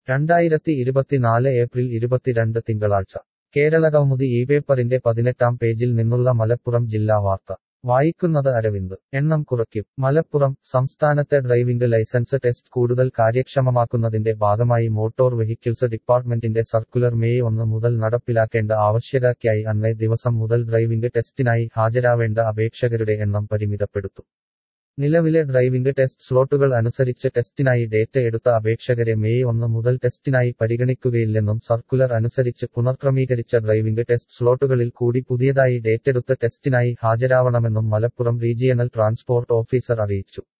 രണ്ടായിരത്തി ഇരുപത്തിനാല് ഏപ്രിൽ ഇരുപത്തിരണ്ട് തിങ്കളാഴ്ച കേരളകൗമുദി ഈ പേപ്പറിന്റെ പതിനെട്ടാം പേജിൽ നിന്നുള്ള മലപ്പുറം ജില്ലാ വാർത്ത വായിക്കുന്നത് അരവിന്ദ് എണ്ണം കുറയ്ക്കും മലപ്പുറം സംസ്ഥാനത്തെ ഡ്രൈവിംഗ് ലൈസൻസ് ടെസ്റ്റ് കൂടുതൽ കാര്യക്ഷമമാക്കുന്നതിന്റെ ഭാഗമായി മോട്ടോർ വെഹിക്കിൾസ് ഡിപ്പാർട്ട്മെന്റിന്റെ സർക്കുലർ മെയ് ഒന്ന് മുതൽ നടപ്പിലാക്കേണ്ട ആവശ്യകതയ്ക്കായി അന്നേ ദിവസം മുതൽ ഡ്രൈവിംഗ് ടെസ്റ്റിനായി ഹാജരാവേണ്ട അപേക്ഷകരുടെ എണ്ണം പരിമിതപ്പെടുത്തും നിലവിലെ ഡ്രൈവിംഗ് ടെസ്റ്റ് സ്ലോട്ടുകൾ അനുസരിച്ച് ടെസ്റ്റിനായി ഡേറ്റ് എടുത്ത അപേക്ഷകരെ മെയ് ഒന്ന് മുതൽ ടെസ്റ്റിനായി പരിഗണിക്കുകയില്ലെന്നും സർക്കുലർ അനുസരിച്ച് പുനർക്രമീകരിച്ച ഡ്രൈവിംഗ് ടെസ്റ്റ് സ്ലോട്ടുകളിൽ കൂടി പുതിയതായി ഡേറ്റെടുത്ത് ടെസ്റ്റിനായി ഹാജരാവണമെന്നും മലപ്പുറം റീജിയണൽ ട്രാൻസ്പോർട്ട് ഓഫീസർ അറിയിച്ചു